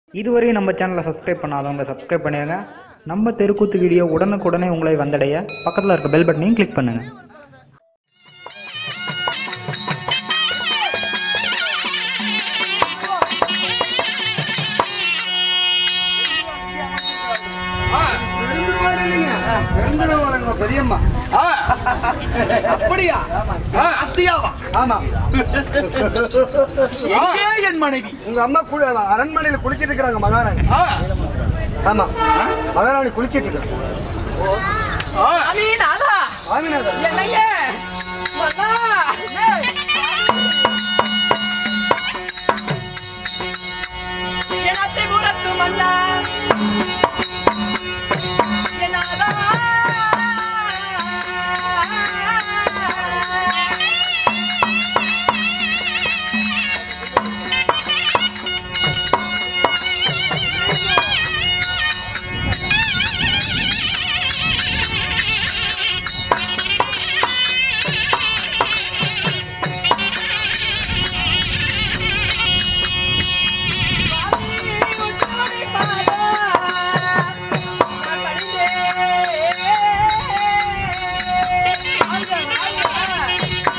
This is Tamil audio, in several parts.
இதுவரையும் நம்ம சேனலை சப்ஸ்கிரைப் பண்ணாதவங்க சப்ஸ்கிரைப் பண்ணிடுங்க நம்ம தெருக்கூத்து வீடியோ உடனுக்குடனே உங்களை வந்தடைய பக்கத்தில் இருக்க பெல் பட்டனையும் கிளிக் பண்ணுங்கள் ரெண்டு பேரும் இல்லைங்க. ரெண்டு பேரும் பெரியம்மா ஆ, அப்படியா ஆ, அத்தியாவா ஆமா எங்கே என் மனைவி உங்க அம்மா குளி அரண்மனையில குளிச்சிட்டு இருக்கிறாங்க மகாராணி ஆ, ஆமா மகாராணி குளிச்சிட்டு இருக்காங்க ஆ, நாதா சாமிநாதன் என்னங்க மன்னா என் அத்தை பூரத்து மன்னா என் நாதா உன்னோடி பாதா நான் பணிந்தேன். வாழ்க, வாழ்க.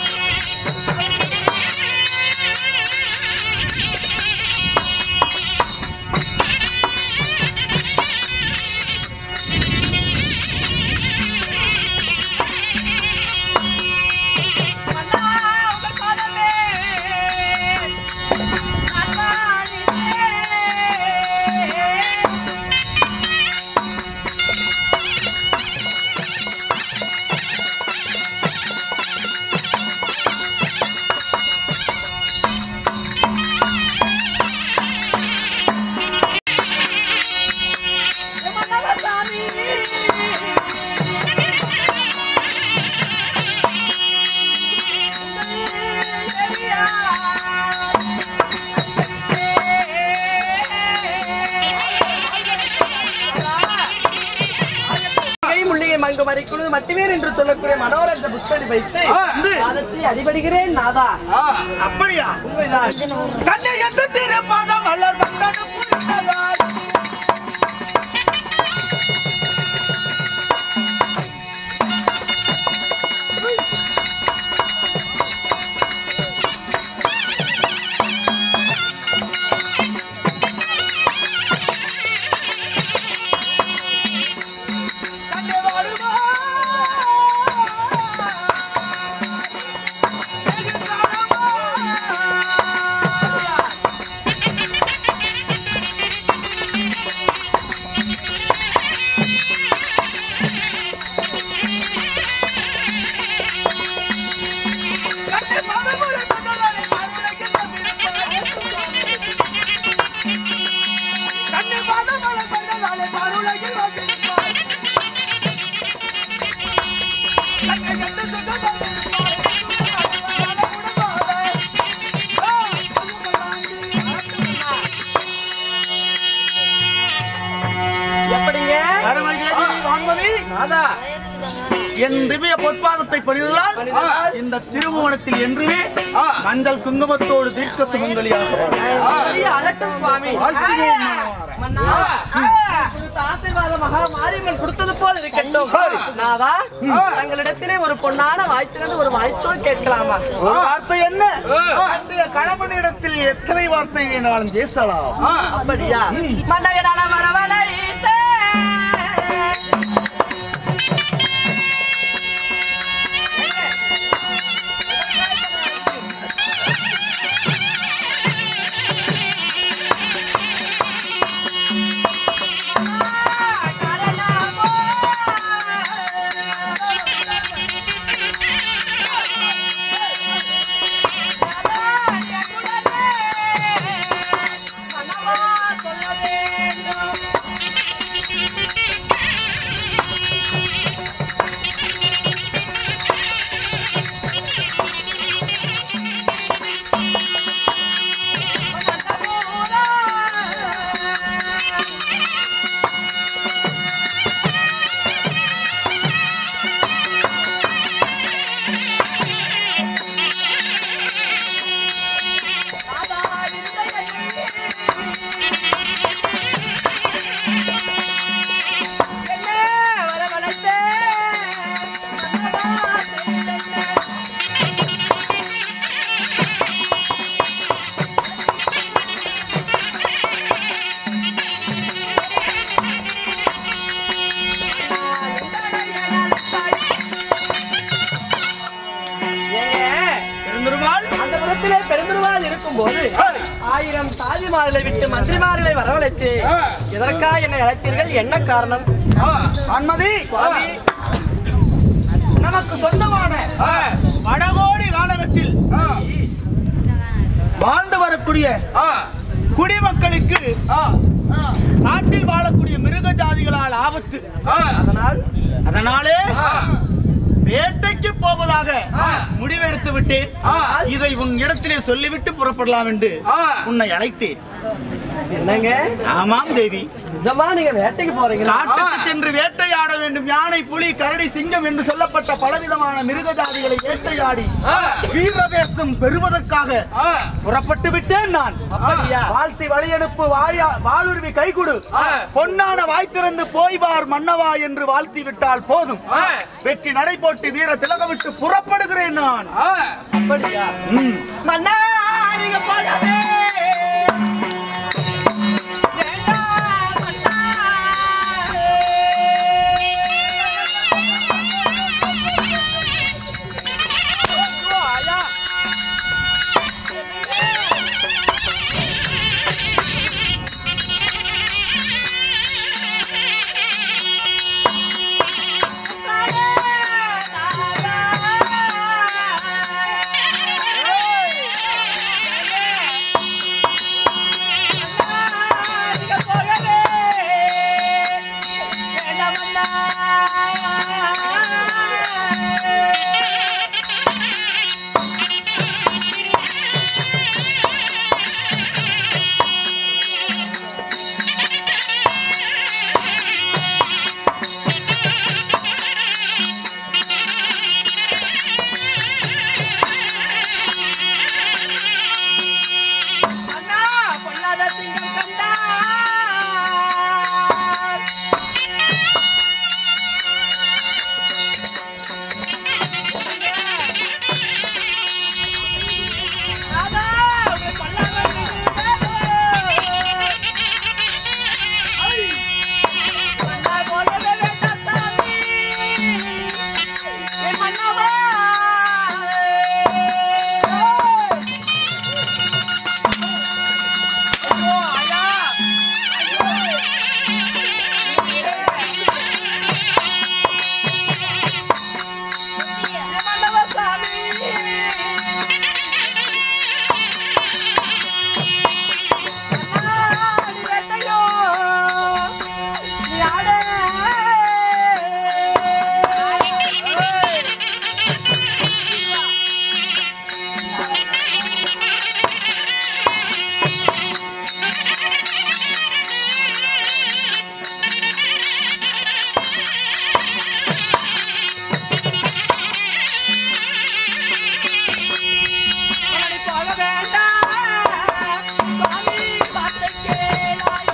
மன்னா உங்கள் பாதமே நான் வாழினேன். மன்னவசாமி முள்ளிகை மங்கு மறைக்குழு மட்டுமேர் என்று சொல்லக்கூடிய மனோரஞ்ச புஷ்படி வைத்து ஆ, வந்து. பாதத்தை அடிபடுகிறேன் நாதா ஆ, அப்படியா உண்மைதான் தன்னை எந்த திருப்பாதம் மலர் வந்தது புரிந்ததால். கண்ணே வாடுமா தன்னை மனமுறை கொண்டதாலே மறுவுலகில் வந்திருப்பார். தன்னை மனமுறை கொண்டதாலே மறுவுலகில் வந்திருப்பார். தன்னை கண்டு சொன்னதாலே எப்படிங்க வான்மதி நாதா என் திவ்ய பொற்பாதத்தை பணிவதால் பணிவதால் இந்த திருமணத்தில் என்றுமே மஞ்சள் குங்குமத்தோடு தீர்க்க சுமங்கலியாக வாழ. பெரிய அழட்டும் சுவாமி வாழ்த்துகிறேன் மாணவனாரே. மன்னா உங்களுக்கு ஆசீர்வாத மகா மாரியம்மன் கொடுத்தது போல் இருக்கட்டும் நாதா தங்களிடத்திலே ஒரு பொன்னான வாய்த்திலிருந்து ஒரு வாய்ச்சோல் கேட்கலாமா ஒரு வார்த்தை என்ன அன்றைய கணவனிடத்தில் எத்தனை வார்த்தை வேணாலும் பேசலாம் அப்படியா மண்டகடான வரவழைத்தே சொல்ல வேண்டும் பார்க்கும் போது ஆயிரம் தாதிமார்களை விட்டு மந்திரிமார்களை வரவழைத்து எதற்காக என்னை அழைத்தீர்கள் என்ன காரணம் அன்மதி சுவாமி நமக்கு சொந்தமான வடகோடி நாடகத்தில் வாழ்ந்து வரக்கூடிய குடிமக்களுக்கு நாட்டில் வாழக்கூடிய மிருக ஜாதிகளால் ஆபத்து அதனால் அதனாலே வேட்டைக்கு போவதாக முடிவெடுத்து விட்டு இதை உன் இடத்திலே சொல்லிவிட்டு புறப்படலாம் என்று உன்னை அழைத்தேன் என்னங்க ஆமாம் தேவி நிஜமா நீங்க வேட்டைக்கு போறீங்களா காட்டுக்கு சென்று வேட்டையாட வேண்டும் யானை புலி கரடி சிங்கம் என்று சொல்லப்பட்ட பலவிதமான மிருக ஜாதிகளை வேட்டையாடி வீரவேசம் பெறுவதற்காக புறப்பட்டு விட்டேன் நான் அப்படியா? வாழ்த்தி வழியனுப்பு வாயா வாளுருவி கைகுடு பொன்னான வாய் திறந்து போய் பார் மன்னவா என்று வாழ்த்தி விட்டால் போதும் வெற்றி நடை போட்டு வீர திலகம் விட்டு புறப்படுகிறேன் நான் அப்படியா ம். மன்னா நீங்க போகாதே வேண்டாம், மன்னா. ஐயோ, ஐயா. அண்ணா பொல்லாத சிங்கம் கண்டார் ராதா, உன்னை கொல்லாம விடுவேனோ? ஐ! மன்னார் போலவே வேண்டாம் சாமி. என் மன்னவா! ஐயோ, ஐயா! என் மன்னவா சாமி! நீ வேட்டையோ நீ ஆட அவனை போக வேண்டாம் சுவாமி வார்த்தை கேளாய்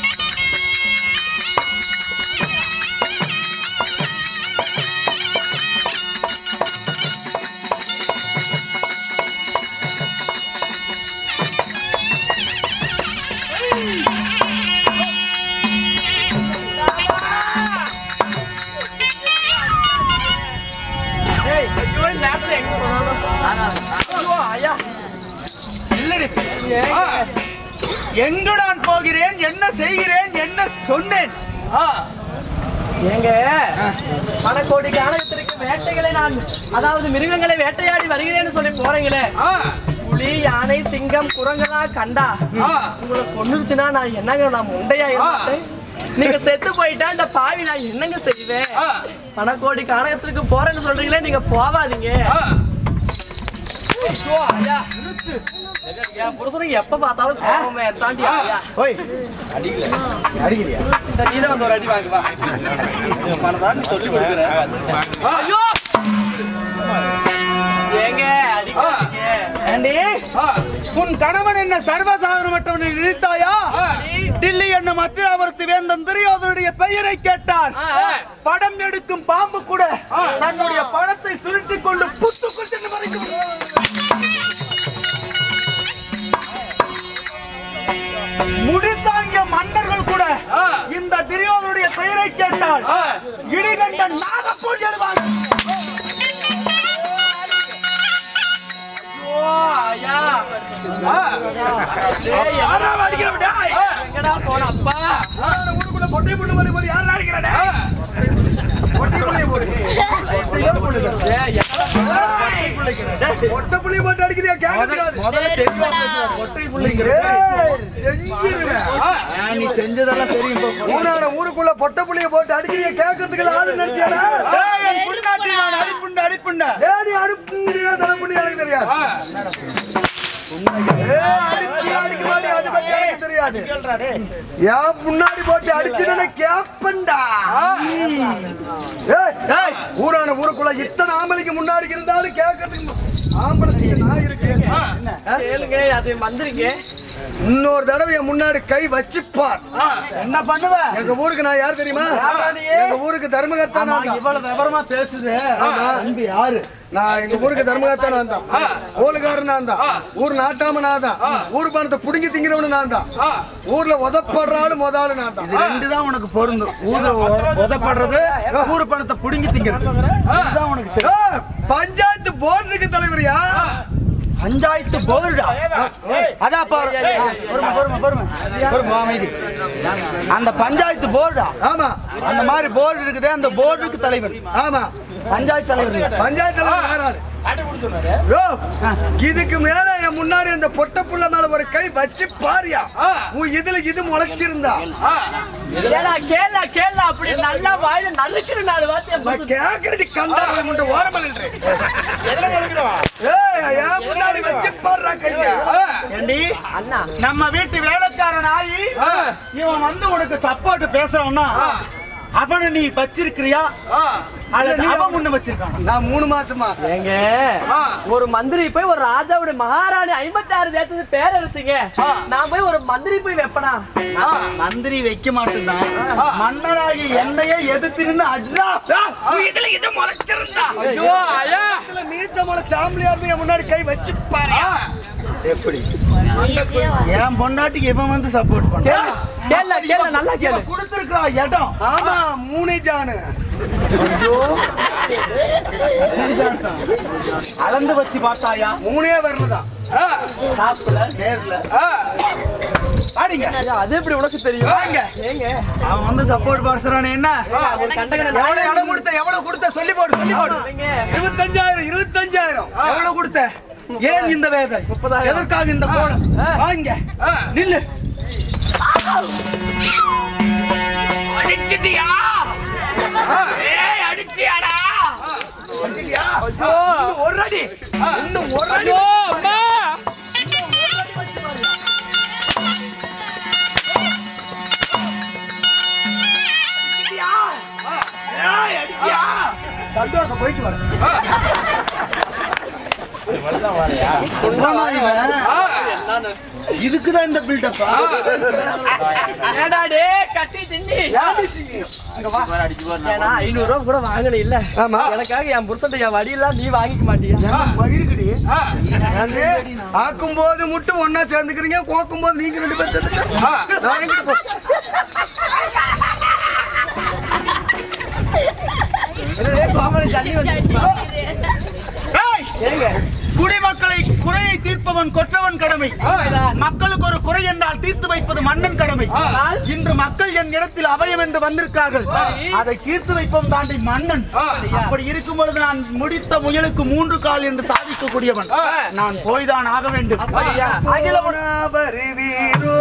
ஏய், ஐயோ, இந்த நேரத்துல எங்க போனாலும்? ஐயோ, ஐயா. இல்லடி. ஆ. எங்கு நான் போகிறேன் என்ன செய்கிறேன் என்ன சொன்னேன் ஏங்க பணக்கோடி காலகத்திற்கு வேட்டைகளை நான் அதாவது மிருகங்களை வேட்டையாடி வருகிறேன்னு சொல்லி போறீங்களே புலி யானை சிங்கம் குரங்கெல்லாம் கண்டா உங்களை கொன்னுருச்சுன்னா நான் என்னங்க நான் முண்டையா இருந்தேன் நீங்க செத்து போயிட்டா இந்த பாவி நான் என்னங்க செய்வேன் பணக்கோடி கானகத்திற்கு போறேன்னு சொல்றீங்களே நீங்க போவாதீங்க ஐயோ, ஐயா. என் புருஷனுக்கு எப்ப பார்த்தாலும் கோவமே தாண்டி ஐயா ஓய் அடிக்கிறியா சரி, நீதான் வந்து ஒரு அடி வாங்கு, வா. மனதார சொல்லி கொடுக்குறேன். ஐயோ! ஏங்க, அடிக்காதீங்க. ஏண்டி உன் கணவன் என்ன சர்வசாதாரணமற்றவனை நினைத்தாயா டில்லி என்னும் அத்திராபுரத்து வேந்தன் துரியோதனுடைய பெயரை கேட்டார் ஆ, ஆ. படம் எடுக்கும் பாம்பு கூட தன்னுடைய படத்தை சுருட்டிக் கொண்டு புத்து குத்து மறைக்கும் முடித்தாங்கிய மன்னர்கள் கூட இந்த துரியோதனுடைய பெயரை கேட்டால் இடிகண்ட நாகப்பூஜை ஐயோ, ஐயா. டேய், யாரா அடிக்கிறவன் டேய்? எங்கடா போன அப்பா ஆனா ஊருக்குள்ள பொட்டை புண்ணு மாதிரி போய் யாரா அடிக்கிறா டேய்? பொட்டை புள்ளைய போடு. பொட்டையே போடுங்க. டேய், எங்கடா பொட்டை புள்ளைக்கு டேய். பொட்டை புள்ளைய போட்டு அடிக்கிறியா கேட்க முதல்ல முதல்ல தெளிவா பேசுவா. பொட்டை புள்ளைங்கிற செஞ்சிருவேன் ஆ, நீ செஞ்சதெல்லாம் தெரியும் இப்போ. ஊரான ஊருக்குள்ள பொட்டை புள்ளைய போட்டு அடிக்கிறிய கேட்கறதுக்கு ஆளு நினைச்சியாடா டேய், என் புண்ணாட்டி நான் அடிப்புண்ட அடிப்புண்ட ஏடி அனுப்புறியா தலைப்புடி எனக்கு தெரியாது ஏய், அடிப்பியா, அடிக்க மாட்டியா, அது பத்தி எனக்கு தெரியாது ஏன் முன்னாடி போட்டு அடிச்சுன்னு கேப்பண்டா ஏய், டேய், ஊரான ஊருக்குள்ள இத்தனை ஆம்பளைக்கு முன்னாடி இருந்தாலும் கேட்கறதுக்கு ஆம்பளைக்கு நான் இருக்கேன் கேளுங்க அது மந்திரிங்க இன்னொரு தடவை என் முன்னாடி கை வச்சுப்பார் என்ன பண்ணுவ எங்க ஊருக்கு நான் யார் தெரியுமா எங்க ஊருக்கு தர்மகர்த்தா நான் தான். இவ்வளவு விவரமா பேசுது அன்பு யாரு நான் எங்க ஊருக்கு தர்மகர்த்தா நான் தான் ஓலுகாரன் நான் தான் ஊர் நாட்டாம நான் தான் ஊர் பணத்தை புடுங்கி திங்கிறவனு நான் தான் ஊர்ல உதப்படுற ஆளு முத ஆளு நான் தான் இது ரெண்டு தான் உனக்கு பொருந்தும் ஊர்ல உ- உதப்படுறது ஊர் பணத்தை புடுங்கி திங்கிறது இதுதான் உனக்கு சரி ஏய், பஞ்சாயத்து போர்டுக்கு தலைவரியா பஞ்சாயத்து போர்டா அதான் பாரு பொறுமை பொறுமை பொறுமை பொறுமை அமைதி அந்த பஞ்சாயத்து போர்டா ஆமா அந்த மாதிரி போர்டு இருக்குது அந்த போர்டுக்கு தலைவர் ஆமா பஞ்சாயத்து தலைவர் இல்ல. பஞ்சாயத்து தலைவர் வேற ஆளு யோ, இதுக்கு மேல என் முன்னாடி அந்த பொட்ட புள்ள மேல ஒரு கை வச்சு பாரியா உன் இதுல இது முளைச்சிருந்தா கேளா கேளா கேளா அப்படி நல்லா வாயில நறுக்கிற நாலு வார்த்தை நான் கேக்குறடி கண்டாங்க முன்ன ஓரமா நின்று ஏய் என் முன்னாடி வச்சு பாடுறா கையா ஏண்டி அண்ணா நம்ம வீட்டு வேலைக்காரன் ஆகி இவன் வந்து உனக்கு சப்போர்ட் பேசுறான்னா அவனை நீ வச்சிருக்கிறியா அல்லது அவன் முன்ன வச்சிருக்கான் நான் மூணு மாசமா ஏங்க ஒரு மந்திரி போய் ஒரு ராஜாவோட மகாராணி ஐம்பத்தி ஆறு தேசத்து பேரரசுங்க நான் போய் ஒரு மந்திரி போய் வைப்பனா மந்திரி வைக்க மாட்டேன்தான் மன்னராகி என்னையே எதிர்த்து நின்று அஜ்ரா இதுல இது முளைச்சிருந்தா ஐயோ ஐயா இதுல மீச முளை சாம்பலியா இருந்து என் முன்னாடி கை வச்சு பாரியா எப்படி என் பொண்டாட்டிக்கு இவன் வந்து சப்போர்ட் பண்ண கேள கேள நல்லா கேளு கொடுத்துருக்கா இடம் ஆமா மூணு ஜானு அளந்து வச்சு பார்த்தாயா மூணே வரலதா சாப்பிடல நேர்ல பாடிங்க ஐயா, அது எப்படி உனக்கு தெரியும் வாங்க. ஏங்க அவன் வந்து சப்போர்ட் பாடுறானே என்ன ஒரு கண்டகன எவ்வளவு இடம் கொடுத்த எவ்வளவு கொடுத்த சொல்லி போடு சொல்லி போடு இருபத்தஞ்சாயிரம் இருபத்தஞ்சாயிரம் எவ்வளவு கொடுத்த ஏன் இந்த வேதை முப்பதாயிரம். எதற்காக இந்த கோலம் வாங்க நில்லு அடிச்சிட்டியா ஏய் அடிச்சியாடா இன்னும் ஒரு அடி இன்னும் ஒரு அடி ஐயோ அம்மா சந்தோஷம் போயிட்டு வர இவனா இவன்? இதுக்குதான் இந்த பில்டப்பா ஏடா டேய் கட்டி தின்னி ஏன்னா ஐநூறு ரூபா கூட வாங்கணும் இல்ல ஆமா. எனக்காக என் புருஷன் என் வடியெல்லாம் நீ வாங்கிக்க மாட்டியா ஆக்கும் போது மட்டும் ஒன்னா சேர்ந்துக்கிறீங்க கோக்கும் போது நீங்க ரெண்டு பேர் சேர்ந்துக்க. நான் எங்கிட்டு போ- ஏய், கோமதி தண்ணி வந்து ஏய்! ஏங்க குடிமக்களை குறையை தீர்ப்பவன் கொற்றவன் கடமை மக்களுக்கு ஒரு குறை என்றால் தீர்த்து வைப்பது மன்னன் கடமை இன்று மக்கள் என் இடத்தில் அவயம் என்று வந்திருக்கார்கள் அதை தீர்த்து வைப்பவன் தாண்டி மன்னன் அப்படி இருக்கும் பொழுது நான் முடித்த முயலுக்கு மூன்று கால் என்று சாதிக்கக்கூடியவன் நான் போய்தான் ஆக வேண்டும் அகில உலக- போனா வருவீரோ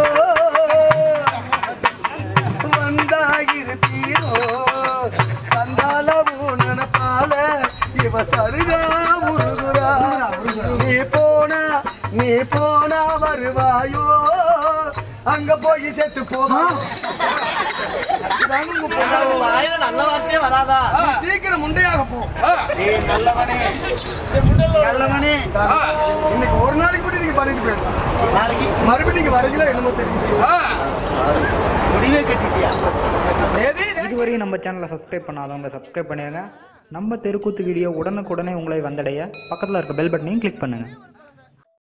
வந்தாயிருப்பீரோ சந்தால ஊனப்பால இவ சருகா உருகுறா நீ போனா நீ போனா வருவாயோ அங்க போய் செத்து போவா இதாங்க உங்க பொண்ணு. வாயில நல்ல வார்த்தையே வராதா நீ சீக்கிரம் முண்டையாக போ ஏய், நல்லவனே நல்லவனே இன்னைக்கு ஒரு நாளைக்கு மட்டும் நீங்க பண்ணிட்டு போயிடலாம் நாளைக்கு மறுபடியும் நீங்க வரீங்களா என்னமோ தெரியும் முடிவே கட்டிட்டியா தேவி இதுவரையும் நம்ம சேனலை சப்ஸ்கிரைப் பண்ணாதவங்க சப்ஸ்கிரைப் பண்ணிடுங்க நம்ம தெருக்கூத்து வீடியோ உடனுக்குடனே உங்களை வந்தடைய பக்கத்தில் இருக்க பெல் பட்டனையும் கிளிக் பண்ணுங்கள்